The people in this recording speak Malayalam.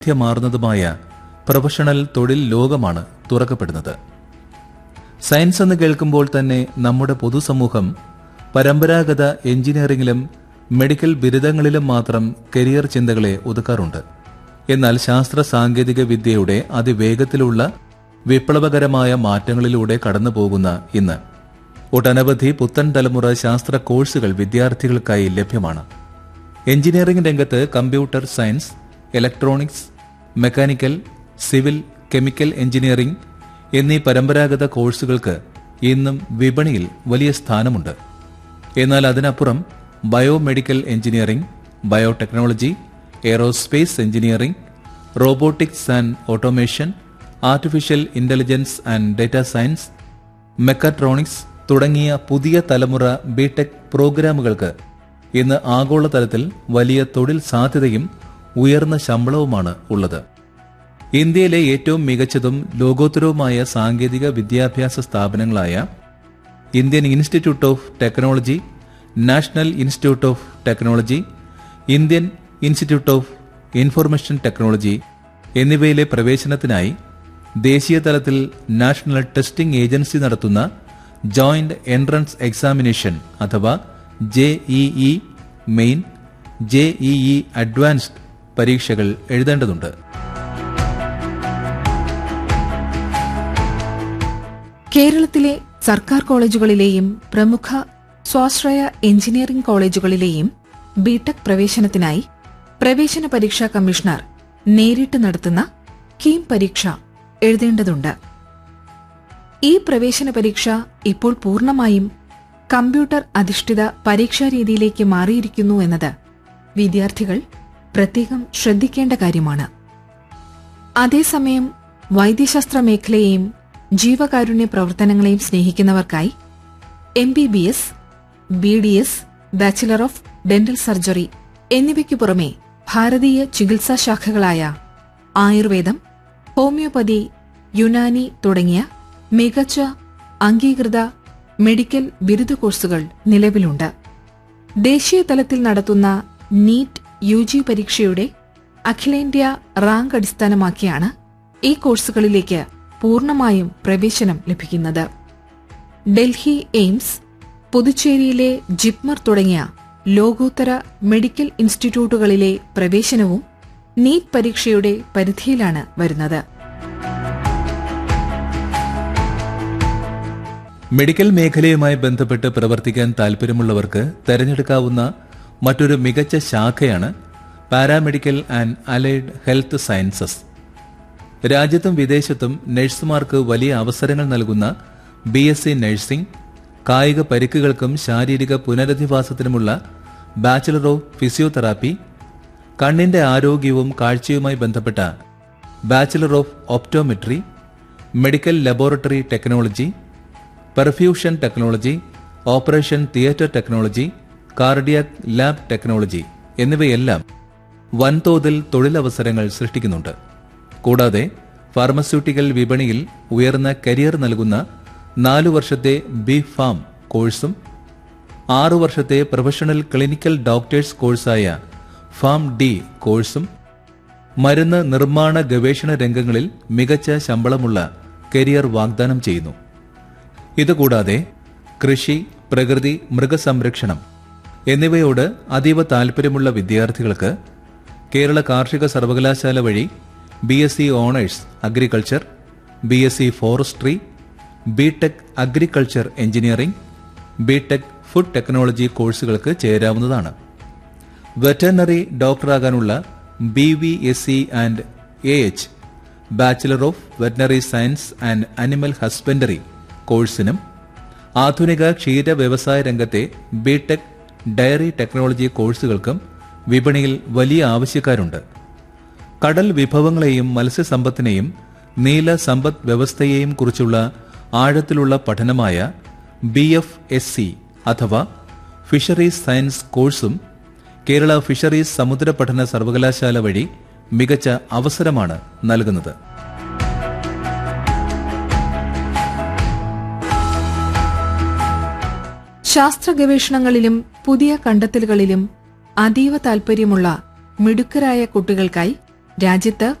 വൈവിധ്യമാർന്നതുമായ പ്രൊഫഷണൽ തൊഴിൽ ലോകമാണ് തുറക്കപ്പെടുന്നത് സയൻസ് എന്ന് കേൾക്കുമ്പോൾ തന്നെ നമ്മുടെ പൊതുസമൂഹം പരമ്പരാഗത എഞ്ചിനീയറിംഗിലും മെഡിക്കൽ ബിരുദങ്ങളിലും മാത്രം കരിയർ ചിന്തകളെ ഒതുക്കാറുണ്ട് എന്നാൽ ശാസ്ത്ര സാങ്കേതിക വിദ്യയുടെ അതിവേഗത്തിലുള്ള വിപ്ലവകരമായ മാറ്റങ്ങളിലൂടെ കടന്നുപോകുന്ന ഇന്ന് ഒട്ടനവധി പുത്തൻ തലമുറ ശാസ്ത്ര കോഴ്സുകൾ വിദ്യാർത്ഥികൾക്കായി ലഭ്യമാണ് എഞ്ചിനീയറിംഗ് രംഗത്ത് computer science electronics mechanical civil chemical engineering എന്നീ പരമ്പരാഗത കോഴ്സുകൾക്ക് ഇന്നും വിപണിയിൽ വലിയ സ്ഥാനമുണ്ട് എന്നാൽ അതിനപ്പുറം biomedical engineering biotechnology aerospace engineering robotics and automation artificial intelligence and data science mechatronics തുടങ്ങിയ പുതിയ തലമുറ ബിടെക് പ്രോഗ്രാമുകൾക്ക് ഇന്ന് ആഗോളതലത്തിൽ വലിയ തൊഴിൽ സാധ്യതയും ഉയർന്ന ശമ്പളവുമാണ് ഉള്ളത് ഇന്ത്യയിലെ ഏറ്റവും മികച്ചതും ലോകോത്തരവുമായ സാങ്കേതിക വിദ്യാഭ്യാസ സ്ഥാപനങ്ങളായ Indian institute of technology national institute of technology Indian institute of information technology എന്നിവയിലെ പ്രവേശനത്തിനായി ദേശീയ തലത്തിൽ നാഷണൽ ടെസ്റ്റിംഗ് ഏജൻസി നടത്തുന്ന ജോയിന്റ് എൻട്രൻസ് എക്സാമിനേഷൻ അഥവാ ജെഇഇ മെയിൻ ജെഇഇ അഡ്വാൻസ്ഡ് പരീക്ഷകൾ എഴുതേണ്ടതുണ്ട് കേരളത്തിലെ സർക്കാർ കോളേജുകളിലെയും പ്രമുഖ സ്വാശ്രയ എഞ്ചിനീയറിംഗ് കോളേജുകളിലെയും ബിടെക് പ്രവേശനത്തിനായി പ്രവേശന പരീക്ഷാ കമ്മീഷണർ നേരിട്ട് നടത്തുന്ന കീം പരീക്ഷ എഴുതേണ്ടതുണ്ട് ഈ പ്രവേശന പരീക്ഷ ഇപ്പോൾ പൂർണ്ണമായും കമ്പ്യൂട്ടർ അധിഷ്ഠിത പരീക്ഷാ രീതിയിലേക്ക് മാറിയിരിക്കുന്നു എന്നത് വിദ്യാർത്ഥികൾ പ്രത്യേകം ശ്രദ്ധിക്കേണ്ട കാര്യമാണ് അതേസമയം വൈദ്യശാസ്ത്ര മേഖലയെയും ജീവകാരുണ്യ പ്രവർത്തനങ്ങളെയും സ്നേഹിക്കുന്നവർക്കായി M B B S B D S bachelor of dental surgery എന്നിവയ്ക്കു പുറമെ ഭാരതീയ ചികിത്സാ ശാഖകളായ ആയുർവേദം ഹോമിയോപ്പതി യുനാനി തുടങ്ങിയ മികച്ച അംഗീകൃത മെഡിക്കൽ ബിരുദ കോഴ്സുകൾ നിലവിലുണ്ട് ദേശീയ തലത്തിൽ നടത്തുന്ന നീറ്റ് യു ജി പരീക്ഷയുടെ അഖിലേന്ത്യാ റാങ്ക് അടിസ്ഥാനമാക്കിയാണ് ഈ കോഴ്സുകളിലേക്ക് പൂർണ്ണമായും പ്രവേശനം ലഭിക്കുന്നത് ഡൽഹി എയിംസ് പുതുച്ചേരിയിലെ ജിപ്മർ തുടങ്ങിയ ലോകോത്തര മെഡിക്കൽ ഇൻസ്റ്റിറ്റ്യൂട്ടുകളിലെ പ്രവേശനവും നീറ്റ് പരീക്ഷയുടെ പരിധിയിലാണ് വരുന്നത് മെഡിക്കൽ മേഖലയുമായി ബന്ധപ്പെട്ട് പ്രവർത്തിക്കാൻ താൽപ്പര്യമുള്ളവർക്ക് തെരഞ്ഞെടുക്കാവുന്ന മറ്റൊരു മികച്ച ശാഖയാണ് paramedical and allied health sciences രാജ്യത്തും വിദേശത്തും നഴ്സുമാർക്ക് വലിയ അവസരങ്ങൾ നൽകുന്ന ബി എസ് സി നഴ്സിംഗ് കായിക പരിക്കുകൾക്കും ശാരീരിക പുനരധിവാസത്തിനുമുള്ള ബാച്ചിലർ ഓഫ് ഫിസിയോതെറാപ്പി കണ്ണിന്റെ ആരോഗ്യവും കാഴ്ചയുമായി ബന്ധപ്പെട്ട bachelor of optometry medical laboratory technology perfusion technology operation theatre technology cardiac lab technology എന്നിവയെല്ലാം വൻതോതിൽ തൊഴിലവസരങ്ങൾ സൃഷ്ടിക്കുന്നുണ്ട് കൂടാതെ ഫാർമസ്യൂട്ടിക്കൽ വിപണിയിൽ ഉയർന്ന കരിയർ നൽകുന്ന നാലു വർഷത്തെ ബി ഫാം കോഴ്സും ആറു വർഷത്തെ പ്രൊഫഷണൽ ക്ലിനിക്കൽ ഡോക്ടേഴ്സ് കോഴ്സായ ഫാം ഡി കോഴ്സും മരുന്ന് നിർമ്മാണ ഗവേഷണ രംഗങ്ങളിൽ മികച്ച ശമ്പളമുള്ള കരിയർ വാഗ്ദാനം ചെയ്യുന്നു ഇതുകൂടാതെ കൃഷി പ്രകൃതി മൃഗസംരക്ഷണം എന്നിവയോട് അതീവ താൽപ്പര്യമുള്ള വിദ്യാർത്ഥികൾക്ക് കേരള കാർഷിക സർവകലാശാല വഴി B S C honours agriculture B S C forestry B tech agriculture engineering B tech food technology കോഴ്സുകൾക്ക് ചേരാവുന്നതാണ് വെറ്ററിനറി ഡോക്ടറാകാനുള്ള B V S C and A H bachelor of veterinary science and animal husbandry കോഴ്സിനും ആധുനിക ക്ഷീര വ്യവസായ രംഗത്തെ ബി ടെക് ഡയറി ടെക്നോളജി കോഴ്സുകൾക്കും വിപണിയിൽ വലിയ ആവശ്യക്കാരുണ്ട് കടൽ വിഭവങ്ങളെയും മത്സ്യസമ്പത്തിനെയും നീല സമ്പദ് വ്യവസ്ഥയെയും കുറിച്ചുള്ള ആഴത്തിലുള്ള പഠനമായ ബി എഫ് എസ് സി അഥവാ ഫിഷറീസ് സയൻസ് കോഴ്സും കേരള ഫിഷറീസ് സമുദ്ര പഠന സർവകലാശാല വഴി മികച്ച അവസരമാണ് നൽകുന്നത് ശാസ്ത്ര ഗവേഷണങ്ങളിലും പുതിയ കണ്ടെത്തലുകളിലും അതീവ താൽപ്പര്യമുള്ള മിടുക്കരായ കുട്ടികൾക്കായി രാജ്യത്ത്